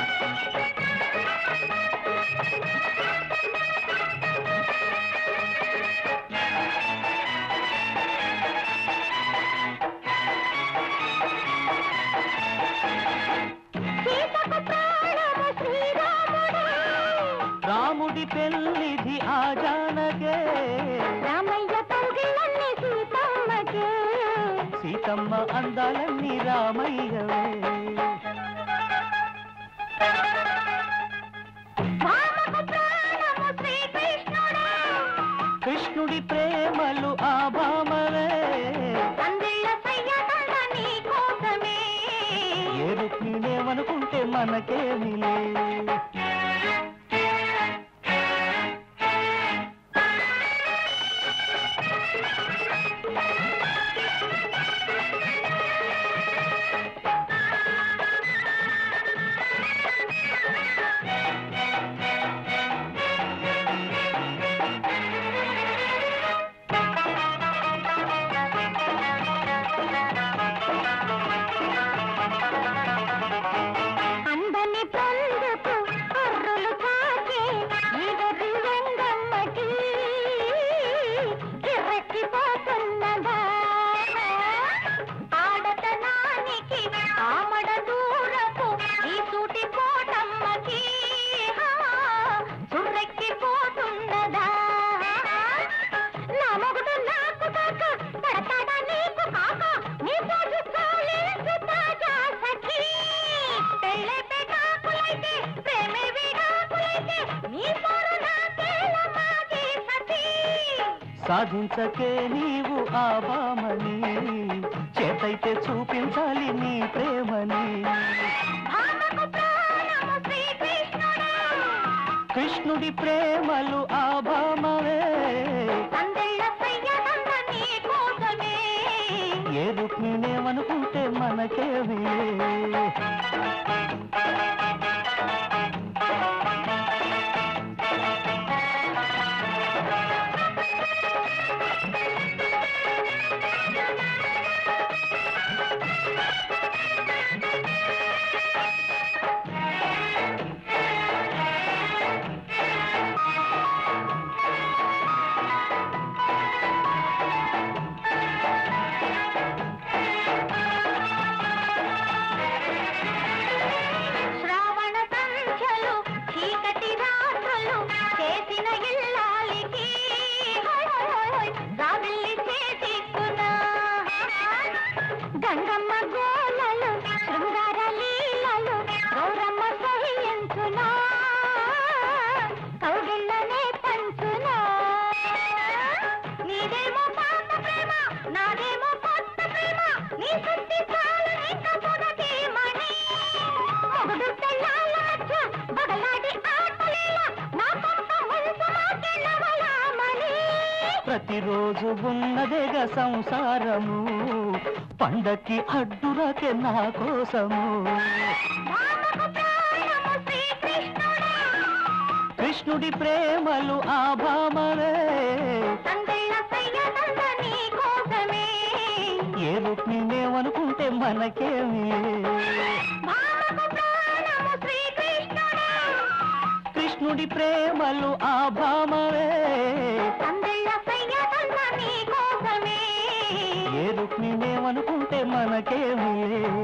సీతకు ప్రాణము శ్రీరాముడు రాముడి పెళ్ళిది ఆ జానకే రామయ్య కౌగిళ్ళన్ని సీతమ్మకే సీతమ్మ అందాలన్నీ రామయ్యవే రామకు ప్రాణము శ్రీకృష్ణుడు కృష్ణుడి ప్రేమలు ఆ భామవే సందిళ్ళ సయ్యదండ నీ కోసమే ఏ రుక్మిణేమనుకుంటే మనకేమిలే అందని పొందుకు కర్రులు కాచే ఈగరి వెంగమ్మకి కిర్రెక్కిపోతున్నదా ఆడతనానికి ఆమడ దూరపు ఈ సూటి కోటమ్మకి సుర్రెక్కిపోతున్నదా నా మొగుడు నాకు కాక పడతాడా నీకు కాక నీ పోజు కాలేసు తాజా సఖీ పెళ్ళే పెటాకులైతే ప్రేమే విడాకులైతే నీ పోరు నాకేల మాజీ సఖీ సాధించకే నీవు ఆ భామని చేతైతే చూపించాలి నీ ప్రేమని భామకు ప్రాణము శ్రీకృష్ణుడు కృష్ణుడి ప్రేమలు ఆ భామవే అందెళ్ళ సయ్యదండ నీ కోసమే ఏ రుక్మిణేమనుకుంటే మనకేమిలే శ్రావణ సంఖ్యలు చీకటి రాత్రులు చేసిన ఇల్లాలికి హోయ్ హోయ్ హోయ్ హోయ్ రావిల్లి చేతిక్కునా గంగమ్మ గోలలు శృంగార లీలలు గౌరమ్మ సహించునా కౌగిళ్ళనే పంచునా నీదేమో పాత ప్రేమ నాదేమో కొత్త ప్రేమ నీ శక్తి చాలు ఇంకా పొదటి మణి మొగుడు తెల్లాల మధ్య బగలాడి ఆటలేల నా పంప ముందు మాకెళ్ళవలామని ప్రతిరోజు ఉన్నదేగా సంసారము పండక్కి అడ్డురకే నా కోసము రామకు ప్రాణము శ్రీకృష్ణుడు కృష్ణుడి ప్రేమలు ఆ భామవే సందిళ్ళ సయ్యదండ నీ కోసమే ఏ రుక్మిణేమనుకుంటే మనకేమి భామకు ప్రాణము శ్రీకృష్ణుడు కృష్ణుడి ప్రేమలు ఆ భామవే సందిళ్ళ సయ్యదండ నీ కోసమే ఏ రుక్మిణేమనుకుంటే మనకేమి